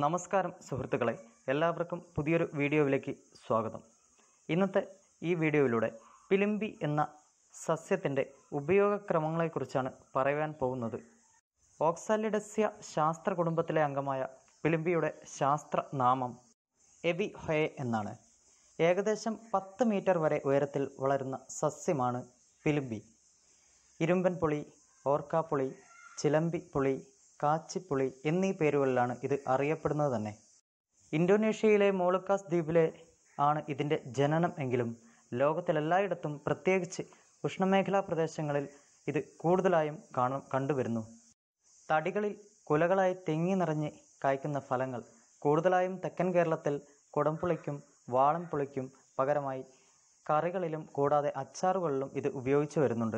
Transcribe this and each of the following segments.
നമസ്കാരം സുഹൃത്തുക്കളെ എല്ലാവർക്കും പുതിയൊരു വീഡിയോയിലേക്ക് സ്വാഗതം ഇന്നത്തെ ഈ വീഡിയോയിലൂടെ പിലിമ്പി എന്ന സസ്യത്തിൻ്റെ ഉപയോഗക്രമങ്ങളെക്കുറിച്ചാണ് പറയാൻ പോകുന്നത് ഓക്സാലിഡസ്യ ശാസ്ത്ര കുടുംബത്തിലെ അംഗമായ പിലിമ്പിയുടെ ശാസ്ത്രനാമം എബി ഹൊയെ എന്നാണ് ഏകദേശം പത്ത് മീറ്റർ വരെ ഉയരത്തിൽ വളരുന്ന സസ്യമാണ് പിലിമ്പി ഇരുമ്പൻ പുളി ഓർക്കാപ്പുളി ചിലമ്പി പുളി കാച്ചിപ്പുളി എന്നീ പേരുകളിലാണ് ഇത് അറിയപ്പെടുന്നത് തന്നെ ഇന്തോനേഷ്യയിലെ മോളുക്കാസ് ദ്വീപിലെ ആണ് ഇതിൻ്റെ ജനനം എങ്കിലും ലോകത്തിലെല്ലായിടത്തും പ്രത്യേകിച്ച് ഉഷ്ണമേഖലാ പ്രദേശങ്ങളിൽ ഇത് കൂടുതലായും കാണും കണ്ടുവരുന്നു തടികളിൽ കുലകളായി തെങ്ങി നിറഞ്ഞ് കായ്ക്കുന്ന ഫലങ്ങൾ കൂടുതലായും തെക്കൻ കേരളത്തിൽ കുടംപുളിക്കും വാളൻപുളിക്കും പകരമായി കറികളിലും കൂടാതെ അച്ചാറുകളിലും ഇത് ഉപയോഗിച്ചു വരുന്നുണ്ട്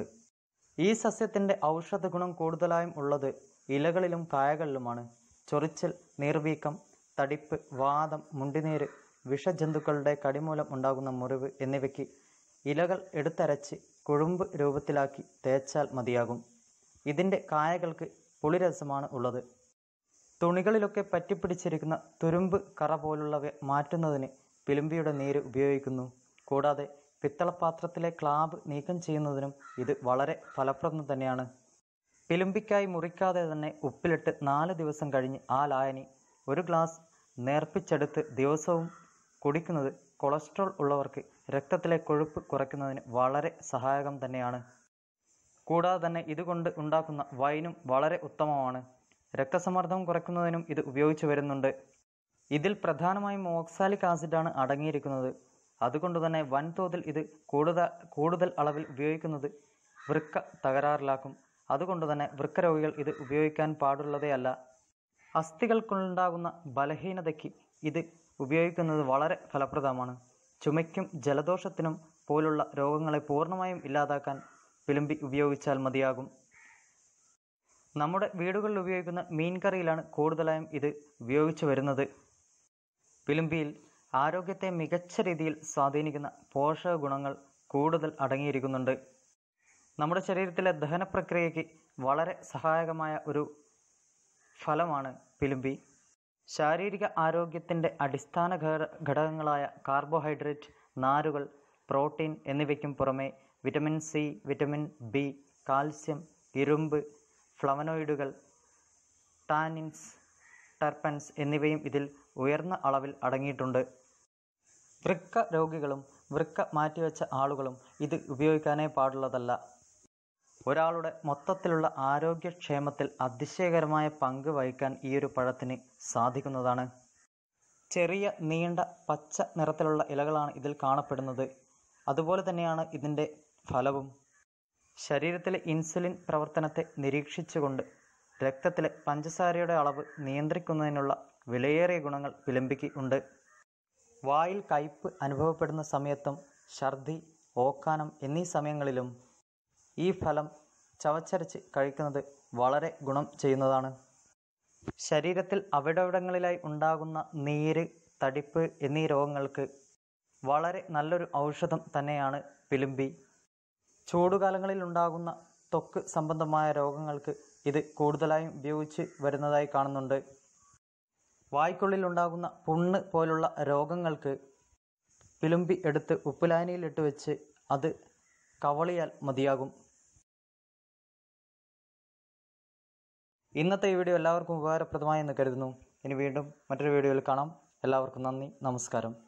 ഈ സസ്യത്തിൻ്റെ ഔഷധ ഗുണം കൂടുതലായും ഉള്ളത് ഇലകളിലും കായകളിലുമാണ് ചൊറിച്ചൽ നീർവീക്കം തടിപ്പ് വാദം മുണ്ടിനീര് വിഷജന്തുക്കളുടെ കടിമൂലം ഉണ്ടാകുന്ന മുറിവ് എന്നിവയ്ക്ക് ഇലകൾ എടുത്തരച്ച് കുഴുമ്പ് രൂപത്തിലാക്കി തേച്ചാൽ മതിയാകും ഇതിൻ്റെ കായകൾക്ക് പുളിരസമാണ് ഉള്ളത് തുണികളിലൊക്കെ പറ്റിപ്പിടിച്ചിരിക്കുന്ന തുരുമ്പ് കറ പോലുള്ളവ മാറ്റുന്നതിന് പിലുമ്പിയുടെ നീര് ഉപയോഗിക്കുന്നു കൂടാതെ പിത്തളപാത്രത്തിലെ ക്ലാബ് നീക്കം ചെയ്യുന്നതിനും ഇത് വളരെ ഫലപ്രദം തന്നെയാണ് പിലുമ്പിക്കായി മുറിക്കാതെ തന്നെ ഉപ്പിലിട്ട് നാല് ദിവസം കഴിഞ്ഞ് ആ ലായനി ഒരു ഗ്ലാസ് നേർപ്പിച്ചെടുത്ത് ദിവസവും കുടിക്കുന്നത് കൊളസ്ട്രോൾ ഉള്ളവർക്ക് രക്തത്തിലെ കൊഴുപ്പ് കുറയ്ക്കുന്നതിന് വളരെ സഹായകം തന്നെയാണ് കൂടാതെ തന്നെ ഇതുകൊണ്ട് ഉണ്ടാക്കുന്ന വൈനും വളരെ ഉത്തമമാണ് രക്തസമ്മർദ്ദം കുറയ്ക്കുന്നതിനും ഇത് ഉപയോഗിച്ചു വരുന്നുണ്ട് ഇതിൽ പ്രധാനമായും ഓക്സാലിക് ആസിഡാണ് അടങ്ങിയിരിക്കുന്നത് അതുകൊണ്ട് തന്നെ വൻതോതിൽ ഇത് കൂടുതൽ കൂടുതൽ അളവിൽ ഉപയോഗിക്കുന്നത് വൃക്ക തകരാറിലാക്കും അതുകൊണ്ട് തന്നെ വൃക്കരോഗികൾ ഇത് ഉപയോഗിക്കാൻ പാടുള്ളതേ അല്ല അസ്ഥികൾക്കുണ്ടാകുന്ന ബലഹീനതയ്ക്ക് ഇത് ഉപയോഗിക്കുന്നത് വളരെ ഫലപ്രദമാണ് ചുമയ്ക്കും ജലദോഷത്തിനും പോലുള്ള രോഗങ്ങളെ പൂർണ്ണമായും ഇല്ലാതാക്കാൻ പിലുമ്പി ഉപയോഗിച്ചാൽ മതിയാകും നമ്മുടെ വീടുകളിൽ ഉപയോഗിക്കുന്ന മീൻ കറിയിലാണ് കൂടുതലായും ഇത് ഉപയോഗിച്ചു വരുന്നത് പിലുമ്പിയിൽ ആരോഗ്യത്തെ മികച്ച രീതിയിൽ സ്വാധീനിക്കുന്ന പോഷക ഗുണങ്ങൾ കൂടുതൽ അടങ്ങിയിരിക്കുന്നുണ്ട് നമ്മുടെ ശരീരത്തിലെ ദഹന പ്രക്രിയയ്ക്ക് വളരെ സഹായകമായ ഒരു ഫലമാണ് പിലുമ്പി ശാരീരിക ആരോഗ്യത്തിൻ്റെ അടിസ്ഥാന ഘട- ഘടകങ്ങളായ കാർബോഹൈഡ്രേറ്റ് നാരുകൾ പ്രോട്ടീൻ എന്നിവയ്ക്കും പുറമെ vitamin C vitamin B calcium ഇരുമ്പ് ഫ്ലവനോയിഡുകൾ ടാനിൻസ് ടർപ്പൻസ് എന്നിവയും ഇതിൽ ഉയർന്ന അളവിൽ അടങ്ങിയിട്ടുണ്ട് വൃക്ക രോഗികളും വൃക്ക മാറ്റിവെച്ച ആളുകളും ഇത് ഉപയോഗിക്കാനേ പാടുള്ളതല്ല ഒരാളുടെ മൊത്തത്തിലുള്ള ആരോഗ്യക്ഷേമത്തിൽ അതിശയകരമായ പങ്ക് വഹിക്കാൻ ഈ ഒരു പഴത്തിന് സാധിക്കുന്നതാണ് ചെറിയ നീണ്ട പച്ച നിറത്തിലുള്ള ഇലകളാണ് ഇതിൽ കാണപ്പെടുന്നത് അതുപോലെ തന്നെയാണ് ഇതിൻ്റെ ഫലവും ശരീരത്തിലെ ഇൻസുലിൻ പ്രവർത്തനത്തെ നിരീക്ഷിച്ചുകൊണ്ട് രക്തത്തിലെ പഞ്ചസാരയുടെ അളവ് നിയന്ത്രിക്കുന്നതിനുള്ള വിലയേറിയ ഗുണങ്ങൾ വിലമ്പിക്ക് ഉണ്ട് വായിൽ കയ്പ് അനുഭവപ്പെടുന്ന സമയത്തും ഛർദി ഓക്കാനം എന്നീ സമയങ്ങളിലും ഈ ഫലം ചവച്ചരച്ച് കഴിക്കുന്നത് വളരെ ഗുണം ചെയ്യുന്നതാണ് ശരീരത്തിൽ അവിടവിടങ്ങളിലായി ഉണ്ടാകുന്ന നീര് തടിപ്പ് എന്നീ രോഗങ്ങൾക്ക് വളരെ നല്ലൊരു ഔഷധം തന്നെയാണ് പിലുമ്പി ചൂടുകാലങ്ങളിൽ ഉണ്ടാകുന്ന ത്വക്ക് സംബന്ധമായ രോഗങ്ങൾക്ക് ഇത് കൂടുതലായും ഉപയോഗിച്ച് വരുന്നതായി കാണുന്നുണ്ട് വായ്ക്കുള്ളിൽ ഉണ്ടാകുന്ന പുണ്ണ് പോലുള്ള രോഗങ്ങൾക്ക് പിലുമ്പി എടുത്ത് ഉപ്പുലാനിയിലിട്ട് വെച്ച് അത് കവളിയാൽ മതിയാകും ഇന്നത്തെ ഈ വീഡിയോ എല്ലാവർക്കും ഉപകാരപ്രദമായി എന്ന് കരുതുന്നു ഇനി വീണ്ടും മറ്റൊരു വീഡിയോയിൽ കാണാം എല്ലാവർക്കും നന്ദി നമസ്കാരം